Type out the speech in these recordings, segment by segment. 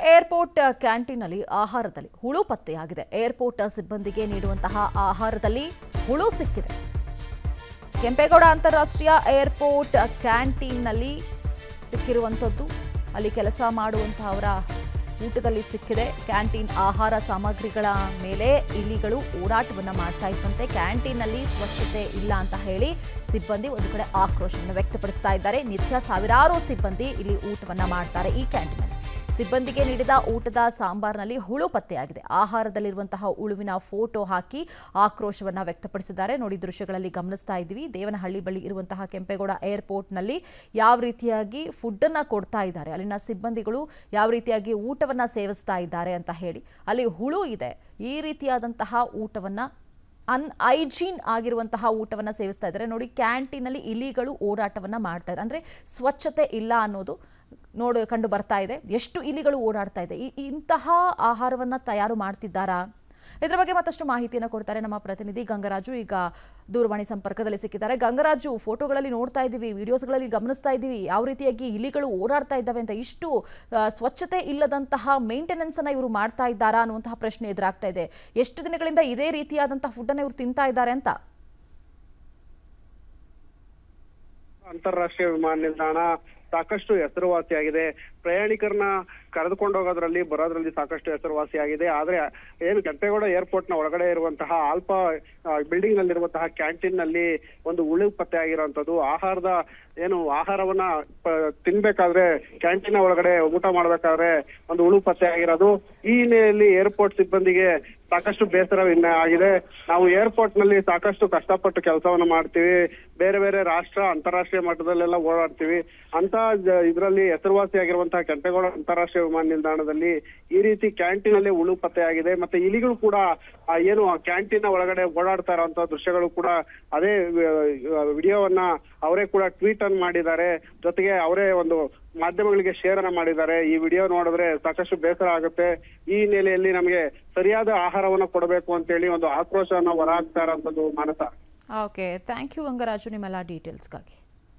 airport ಕ್ಯಾಂಟೀನ್ನಲ್ಲಿ ಆಹಾರದಲ್ಲಿ ಹುಳು ಪತ್ತೆಯಾಗಿದೆ ಏರ್ಪೋರ್ಟ್ ಸಿಬ್ಬಂದಿಗೆ ನೀಡುವಂತಹ ಆಹಾರದಲ್ಲಿ ಹುಳು ಸಿಕ್ಕಿದೆ ಕೆಂಪೇಗೌಡ ಅಂತಾರಾಷ್ಟ್ರೀಯ ಏರ್ಪೋರ್ಟ್ ಕ್ಯಾಂಟೀನ್ನಲ್ಲಿ ಸಿಕ್ಕಿರುವಂಥದ್ದು ಅಲ್ಲಿ ಕೆಲಸ ಮಾಡುವಂತಹವರ ಊಟದಲ್ಲಿ ಸಿಕ್ಕಿದೆ ಕ್ಯಾಂಟೀನ್ ಆಹಾರ ಸಾಮಗ್ರಿಗಳ ಮೇಲೆ ಇಲಿಗಳು ಓಡಾಟವನ್ನು ಮಾಡ್ತಾ ಇದ್ದಂತೆ ಕ್ಯಾಂಟೀನ್ನಲ್ಲಿ ಸ್ವಚ್ಛತೆ ಇಲ್ಲ ಅಂತ ಹೇಳಿ ಸಿಬ್ಬಂದಿ ಒಂದು ಕಡೆ ಆಕ್ರೋಶವನ್ನು ವ್ಯಕ್ತಪಡಿಸ್ತಾ ಇದ್ದಾರೆ ನಿತ್ಯ ಸಾವಿರಾರು ಸಿಬ್ಬಂದಿ ಇಲ್ಲಿ ಊಟವನ್ನ ಮಾಡ್ತಾರೆ ಈ ಕ್ಯಾಂಟೀನಲ್ಲಿ ಸಿಬ್ಬಂದಿಗೆ ನೀಡಿದ ಊಟದ ಸಾಂಬಾರ್ನಲ್ಲಿ ಹುಳು ಪತ್ತೆಯಾಗಿದೆ ಆಹಾರದಲ್ಲಿರುವಂತಹ ಹುಳುವಿನ ಫೋಟೋ ಹಾಕಿ ಆಕ್ರೋಶವನ್ನ ವ್ಯಕ್ತಪಡಿಸಿದ್ದಾರೆ ನೋಡಿ ದೃಶ್ಯಗಳಲ್ಲಿ ಗಮನಿಸ್ತಾ ಇದ್ದೀವಿ ದೇವನಹಳ್ಳಿ ಬಳಿ ಇರುವಂತಹ ಕೆಂಪೇಗೌಡ ಏರ್ಪೋರ್ಟ್ನಲ್ಲಿ ಯಾವ ರೀತಿಯಾಗಿ ಫುಡ್ ಅನ್ನ ಕೊಡ್ತಾ ಇದ್ದಾರೆ ಅಲ್ಲಿನ ಸಿಬ್ಬಂದಿಗಳು ಯಾವ ರೀತಿಯಾಗಿ ಊಟವನ್ನ ಸೇವಿಸ್ತಾ ಇದ್ದಾರೆ ಅಂತ ಹೇಳಿ ಅಲ್ಲಿ ಹುಳು ಇದೆ ಈ ರೀತಿಯಾದಂತಹ ಊಟವನ್ನ ಅನ್ ಐಜೀನ್ ಆಗಿರುವಂತಹ ಊಟವನ್ನ ಸೇವಿಸ್ತಾ ಇದ್ದಾರೆ ನೋಡಿ ಕ್ಯಾಂಟೀನಲ್ಲಿ ಇಲಿಗಳು ಓಡಾಟವನ್ನ ಮಾಡ್ತಾ ಇದ್ದಾರೆ ಅಂದ್ರೆ ಸ್ವಚ್ಛತೆ ಇಲ್ಲ ಅನ್ನೋದು ನೋಡು ಕಂಡು ಬರ್ತಾ ಇದೆ ಎಷ್ಟು ಇಲಿಗಳು ಓಡಾಡ್ತಾ ಇದೆ ಈ ಇಂತಹ ಆಹಾರವನ್ನ ತಯಾರು ಮಾಡ್ತಿದ್ದಾರಾ ಇದರ ಬಗ್ಗೆ ಮತ್ತಷ್ಟು ಮಾಹಿತಿಯನ್ನು ಕೊಡ್ತಾರೆ ನಮ್ಮ ಪ್ರತಿನಿಧಿ ಗಂಗರಾಜು ಈಗ ದೂರವಾಣಿ ಸಂಪರ್ಕದಲ್ಲಿ ಸಿಕ್ಕಿದ್ದಾರೆ ಗಂಗರಾಜು ಫೋಟೋಗಳಲ್ಲಿ ನೋಡ್ತಾ ಇದ್ದೀವಿ ವಿಡಿಯೋಸ್ಗಳಲ್ಲಿ ಗಮನಿಸ್ತಾ ಇದ್ದೀವಿ ಯಾವ ರೀತಿಯಾಗಿ ಇಲಿಗಳು ಓಡಾಡ್ತಾ ಇದ್ದಾವೆ ಅಂತ ಇಷ್ಟು ಆ, ಸ್ವಚ್ಛತೆ ಇಲ್ಲದಂತಹ ಮೇಂಟೆನೆನ್ಸ್ ಅನ್ನ ಇವರು ಮಾಡ್ತಾ ಇದ್ದಾರಾ ಅನ್ನುವಂತಹ ಪ್ರಶ್ನೆ ಎದುರಾಗ್ತಾ ಇದೆ ಎಷ್ಟು ದಿನಗಳಿಂದ ಇದೇ ರೀತಿಯಾದಂತಹ ಫುಡ್ ಅನ್ನ ಇವರು ತಿಂತಾ ಇದ್ದಾರೆ ಅಂತ ಅಂತಾರಾಷ್ಟ್ರೀಯ ವಿಮಾನ ನಿಲ್ದಾಣ ಸಾಕಷ್ಟು ಹೆಸರುವಾಸಿಯಾಗಿದೆ ಪ್ರಯಾಣಿಕರನ್ನ ಕರೆದುಕೊಂಡು ಹೋಗೋದ್ರಲ್ಲಿ ಬರೋದ್ರಲ್ಲಿ ಸಾಕಷ್ಟು ಹೆಸರುವಾಸಿಯಾಗಿದೆ ಆದ್ರೆ ಏನು ಕೆಂಪೇಗೌಡ ಏರ್ಪೋರ್ಟ್ ನ ಒಳಗಡೆ ಇರುವಂತಹ ಆಲ್ಫ ಬಿಲ್ಡಿಂಗ್ ನಲ್ಲಿರುವಂತಹ ಕ್ಯಾಂಟೀನ್ ನಲ್ಲಿ ಒಂದು ಉಳು ಪತ್ತೆ ಆಗಿರುವಂತದ್ದು ಆಹಾರದ ಏನು ಆಹಾರವನ್ನ ಪ- ತಿನ್ಬೇಕಾದ್ರೆ ಕ್ಯಾಂಟೀನ್ ಒಳಗಡೆ ಊಟ ಮಾಡ್ಬೇಕಾದ್ರೆ ಒಂದು ಉಳು ಪತ್ತೆ ಆಗಿರೋದು ಈ ಹಿನ್ನೆಲೆಯಲ್ಲಿ ಏರ್ಪೋರ್ಟ್ ಸಿಬ್ಬಂದಿಗೆ ಸಾಕಷ್ಟು ಬೇಸರ ಇನ್ನ ಆಗಿದೆ ನಾವು ಏರ್ಪೋರ್ಟ್ ನಲ್ಲಿ ಸಾಕಷ್ಟು ಕಷ್ಟಪಟ್ಟು ಕೆಲಸವನ್ನು ಮಾಡ್ತೀವಿ ಬೇರೆ ಬೇರೆ ರಾಷ್ಟ್ರ ಅಂತಾರಾಷ್ಟ್ರೀಯ ಮಟ್ಟದಲ್ಲೆಲ್ಲ ಓಡಾಡ್ತೀವಿ ಅಂತ ಇದರಲ್ಲಿ ಹೆಸರುವಾಸಿಯಾಗಿರುವಂತಹ ಕೆಂಪೇಗೌಡ ಅಂತಾರಾಷ್ಟ್ರೀಯ ವಿಮಾನ ನಿಲ್ದಾಣದಲ್ಲಿ ಈ ರೀತಿ ಕ್ಯಾಂಟೀನ್ ಅಲ್ಲಿ ಉಳು ಪತ್ತೆಯಾಗಿದೆ ಮತ್ತೆ ಇಲಿಗಳು ಕೂಡ ಆ, ಏನು ಕ್ಯಾಂಟೀನ್ ಒಳಗಡೆ ಓಡಾಡ್ತಾ ಇರುವಂತಹ ದೃಶ್ಯಗಳು ಕೂಡ ಅದೇ ವಿಡಿಯೋವನ್ನ ಅವರೇ ಕೂಡ ಟ್ವೀಟ್ ಅನ್ನು ಮಾಡಿದ್ದಾರೆ ಜೊತೆಗೆ ಅವರೇ ಒಂದು ಮಾಧ್ಯಮಗಳಿಗೆ ಶೇರ್ ಅನ್ನ ಮಾಡಿದ್ದಾರೆ ಈ ವಿಡಿಯೋ ನೋಡಿದ್ರೆ ಸಾಕಷ್ಟು ಬೇಸರ ಆಗುತ್ತೆ ಈ ಹಿನ್ನೆಲೆಯಲ್ಲಿ ನಮಗೆ ಸರಿಯಾದ ಆಹಾರವನ್ನ ಕೊಡಬೇಕು ಅಂತೇಳಿ ಒಂದು ಆಕ್ರೋಶವನ್ನ ಹೊರಹಾಕ್ತಾ ಇರೋಂಥದ್ದು Manasa okay thank you Gangaraju ನಿಮ್ಮೆಲ್ಲ ಡೀಟೇಲ್ಸ್ಗಾಗಿ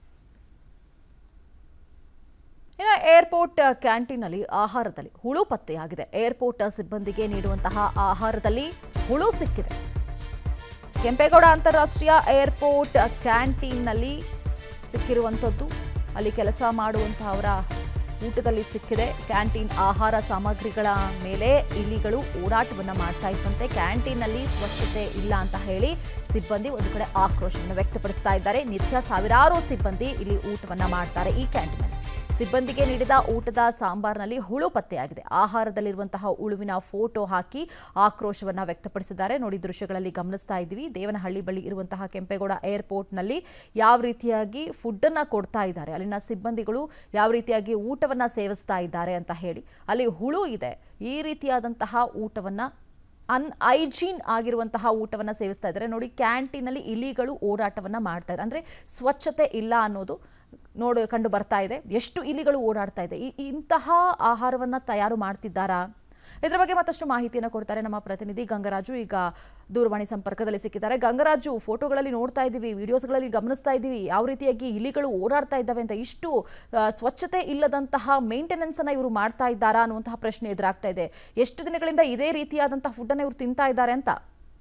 ಇನ್ನು ಏರ್ಪೋರ್ಟ್ ಕ್ಯಾಂಟೀನ್ನಲ್ಲಿ ಆಹಾರದಲ್ಲಿ ಹುಳು ಪತ್ತೆಯಾಗಿದೆ ಏರ್ಪೋರ್ಟ್ ಸಿಬ್ಬಂದಿಗೆ ನೀಡುವಂತಹ ಆಹಾರದಲ್ಲಿ ಹುಳು ಸಿಕ್ಕಿದೆ ಕೆಂಪೇಗೌಡ ಅಂತಾರಾಷ್ಟ್ರೀಯ ಏರ್ಪೋರ್ಟ್ ಕ್ಯಾಂಟೀನ್ನಲ್ಲಿ ಸಿಕ್ಕಿರುವಂಥದ್ದು ಅಲ್ಲಿ ಕೆಲಸ ಮಾಡುವಂತಹವರ ಊಟದಲ್ಲಿ ಸಿಕ್ಕಿದೆ ಕ್ಯಾಂಟೀನ್ ಆಹಾರ ಸಾಮಗ್ರಿಗಳ ಮೇಲೆ ಇಲಿಗಳು ಓಡಾಟವನ್ನ ಮಾಡ್ತಾ ಇದ್ದಂತೆ ಕ್ಯಾಂಟೀನ್ನಲ್ಲಿ ಸ್ವಚ್ಛತೆ ಇಲ್ಲ ಅಂತ ಹೇಳಿ ಸಿಬ್ಬಂದಿ ಒಂದು ಕಡೆ ಆಕ್ರೋಶವನ್ನು ವ್ಯಕ್ತಪಡಿಸ್ತಾ ಇದ್ದಾರೆ ನಿತ್ಯ ಸಾವಿರಾರು ಸಿಬ್ಬಂದಿ ಇಲ್ಲಿ ಊಟವನ್ನ ಮಾಡ್ತಾರೆ ಈ ಕ್ಯಾಂಟೀನಲ್ಲಿ ಸಿಬ್ಬಂದಿಗೆ ನೀಡಿದ ಊಟದ ಸಾಂಬಾರ್ನಲ್ಲಿ ಹುಳು ಪತ್ತೆಯಾಗಿದೆ ಆಹಾರದಲ್ಲಿರುವಂತಹ ಹುಳುವಿನ ಫೋಟೋ ಹಾಕಿ ಆಕ್ರೋಶವನ್ನ ವ್ಯಕ್ತಪಡಿಸಿದ್ದಾರೆ ನೋಡಿ ದೃಶ್ಯಗಳಲ್ಲಿ ಗಮನಿಸ್ತಾ ಇದ್ದೀವಿ ದೇವನಹಳ್ಳಿ ಬಳಿ ಇರುವಂತಹ ಕೆಂಪೇಗೌಡ ಏರ್ಪೋರ್ಟ್ನಲ್ಲಿ ಯಾವ ರೀತಿಯಾಗಿ ಫುಡ್ ಅನ್ನ ಕೊಡ್ತಾ ಇದ್ದಾರೆ ಅಲ್ಲಿನ ಸಿಬ್ಬಂದಿಗಳು ಯಾವ ರೀತಿಯಾಗಿ ಊಟವನ್ನ ಸೇವಿಸ್ತಾ ಇದ್ದಾರೆ ಅಂತ ಹೇಳಿ ಅಲ್ಲಿ ಹುಳು ಇದೆ ಈ ರೀತಿಯಾದಂತಹ ಊಟವನ್ನ ಅನ್ ಐಜೀನ್ ಆಗಿರುವಂತಹ ಊಟವನ್ನ ಸೇವಿಸ್ತಾ ಇದ್ದಾರೆ ನೋಡಿ ಕ್ಯಾಂಟೀನಲ್ಲಿ ಇಲಿಗಳು ಓಡಾಟವನ್ನ ಮಾಡ್ತಾ ಇದ್ದಾರೆ ಅಂದ್ರೆ ಸ್ವಚ್ಛತೆ ಇಲ್ಲ ಅನ್ನೋದು ನೋಡು ಕಂಡು ಬರ್ತಾ ಇದೆ ಎಷ್ಟು ಇಲಿಗಳು ಓಡಾಡ್ತಾ ಇದೆ ಈ ಇಂತಹ ಆಹಾರವನ್ನ ತಯಾರು ಮಾಡ್ತಿದ್ದಾರಾ ಇದರ ಬಗ್ಗೆ ಮತ್ತಷ್ಟು ಮಾಹಿತಿಯನ್ನು ಕೊಡ್ತಾರೆ ನಮ್ಮ ಪ್ರತಿನಿಧಿ ಗಂಗರಾಜು ಈಗ ದೂರವಾಣಿ ಸಂಪರ್ಕದಲ್ಲಿ ಸಿಕ್ಕಿದ್ದಾರೆ ಗಂಗರಾಜು ಫೋಟೋಗಳಲ್ಲಿ ನೋಡ್ತಾ ಇದ್ದೀವಿ ವಿಡಿಯೋಸ್ಗಳಲ್ಲಿ ಗಮನಿಸ್ತಾ ಇದ್ದೀವಿ ಯಾವ ರೀತಿಯಾಗಿ ಇಲಿಗಳು ಓಡಾಡ್ತಾ ಇದ್ದಾವೆ ಅಂತ ಇಷ್ಟು ಆ, ಸ್ವಚ್ಛತೆ ಇಲ್ಲದಂತಹ ಮೇಂಟೆನೆನ್ಸ್ ಅನ್ನ ಇವರು ಮಾಡ್ತಾ ಇದ್ದಾರಾ ಅನ್ನುವಂತಹ ಪ್ರಶ್ನೆ ಎದುರಾಗ್ತಾ ಇದೆ ಎಷ್ಟು ದಿನಗಳಿಂದ ಇದೇ ರೀತಿಯಾದಂತಹ ಫುಡ್ ಅನ್ನ ಇವರು ತಿಂತಾ ಇದ್ದಾರೆ ಅಂತ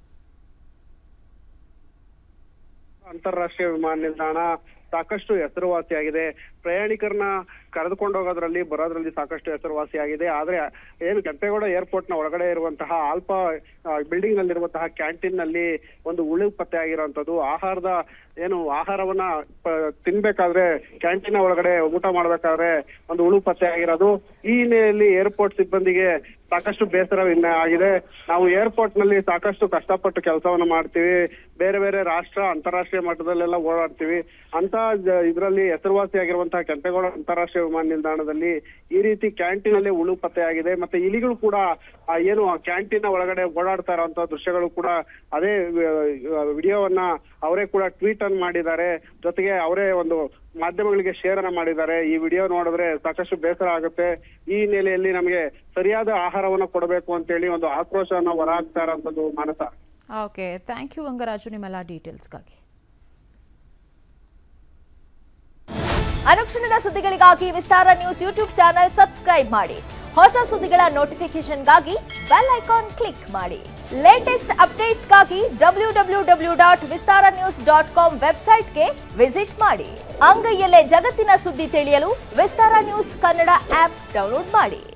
ಅಂತಾರಾಷ್ಟ್ರೀಯ ವಿಮಾನ ನಿಲ್ದಾಣ ಸಾಕಷ್ಟು ಹೆಸರುವಾಸಿಯಾಗಿದೆ ಪ್ರಯಾಣಿಕರನ್ನ ಕರೆದುಕೊಂಡು ಹೋಗೋದ್ರಲ್ಲಿ ಬರೋದ್ರಲ್ಲಿ ಸಾಕಷ್ಟು ಹೆಸರುವಾಸಿಯಾಗಿದೆ ಆದ್ರೆ ಏನು ಕೆಂಪೇಗೌಡ ಏರ್ಪೋರ್ಟ್ ನ ಒಳಗಡೆ ಇರುವಂತಹ ಆಲ್ಫ ಬಿಲ್ಡಿಂಗ್ ನಲ್ಲಿರುವಂತಹ ಕ್ಯಾಂಟೀನ್ ನಲ್ಲಿ ಒಂದು ಉಳು ಪತ್ತೆ ಆಗಿರುವಂತದ್ದು ಆಹಾರದ ಏನು ಆಹಾರವನ್ನ ಪ- ತಿನ್ಬೇಕಾದ್ರೆ ಕ್ಯಾಂಟೀನ್ ಒಳಗಡೆ ಊಟ ಮಾಡ್ಬೇಕಾದ್ರೆ ಒಂದು ಉಳು ಪತ್ತೆ ಆಗಿರೋದು ಈ ಹಿನ್ನೆಲೆಯಲ್ಲಿ ಏರ್ಪೋರ್ಟ್ ಸಿಬ್ಬಂದಿಗೆ ಸಾಕಷ್ಟು ಬೇಸರ ಇನ್ನ ಆಗಿದೆ ನಾವು ಏರ್ಪೋರ್ಟ್ ನಲ್ಲಿ ಸಾಕಷ್ಟು ಕಷ್ಟಪಟ್ಟು ಕೆಲಸವನ್ನು ಮಾಡ್ತೀವಿ ಬೇರೆ ಬೇರೆ ರಾಷ್ಟ್ರ ಅಂತಾರಾಷ್ಟ್ರೀಯ ಮಟ್ಟದಲ್ಲೆಲ್ಲ ಓಡಾಡ್ತೀವಿ ಅಂತ ಇದರಲ್ಲಿ ಹೆಸರುವಾಸಿಯಾಗಿರುವಂತಹ ಕೆಂಪೇಗೌಡ ಅಂತಾರಾಷ್ಟ್ರೀಯ ವಿಮಾನ ನಿಲ್ದಾಣದಲ್ಲಿ ಈ ರೀತಿ ಕ್ಯಾಂಟೀನ್ ಅಲ್ಲಿ ಉಳು ಪತ್ತೆಯಾಗಿದೆ ಮತ್ತೆ ಇಲಿಗಳು ಕೂಡ ಆ, ಏನು ಕ್ಯಾಂಟೀನ್ ಒಳಗಡೆ ಓಡಾಡ್ತಾ ಇರುವಂತಹ ದೃಶ್ಯಗಳು ಕೂಡ ಅದೇ ವಿಡಿಯೋವನ್ನ ಅವರೇ ಕೂಡ ಟ್ವೀಟ್ ಅನ್ನು ಮಾಡಿದ್ದಾರೆ ಜೊತೆಗೆ ಅವರೇ ಒಂದು ಮಾಧ್ಯಮಗಳಿಗೆ ಶೇರ್ ಅನ್ನ ಮಾಡಿದ್ದಾರೆ ಈ ವಿಡಿಯೋ ನೋಡಿದ್ರೆ ಸಾಕಷ್ಟು ಬೇಸರ ಆಗುತ್ತೆ ಈ ಹಿನ್ನೆಲೆಯಲ್ಲಿ ನಮಗೆ ಸರಿಯಾದ ಆಹಾರವನ್ನ ಕೊಡಬೇಕು ಅಂತೇಳಿ ಒಂದು ಆಕ್ರೋಶವನ್ನ ಹೊರಹಾಕ್ತಾ ಇರೋಂಥದ್ದು Manasa okay thank you Gangaraju ನಿಮ್ಮೆಲ್ಲ ಡೀಟೇಲ್ಸ್ಗಾಗಿ ಅನುಕ್ಷಣದ ಸುದ್ದಿಗಳಿಗಾಗಿ Vistara news YouTube channel subscribe ಮಾಡಿ ಹೊಸ ಸುದ್ದಿಗಳ ನೋಟಿಫಿಕೇಶನ್ಗಾಗಿ ಬೆಲ್ ಐಕಾನ್ ಕ್ಲಿಕ್ ಮಾಡಿ ಲೇಟೆಸ್ಟ್ ಅಪ್ಡೇಟ್ಸ್ಗಾಗಿ W W W dot Vistara news dot com ವೆಬ್ಸೈಟ್ಗೆ ವಿಸಿಟ್ ಮಾಡಿ ಅಂಗೈಯಲ್ಲೇ ಜಗತ್ತಿನ ಸುದ್ದಿ ತಿಳಿಯಲು Vistara news Kannada app download ಮಾಡಿ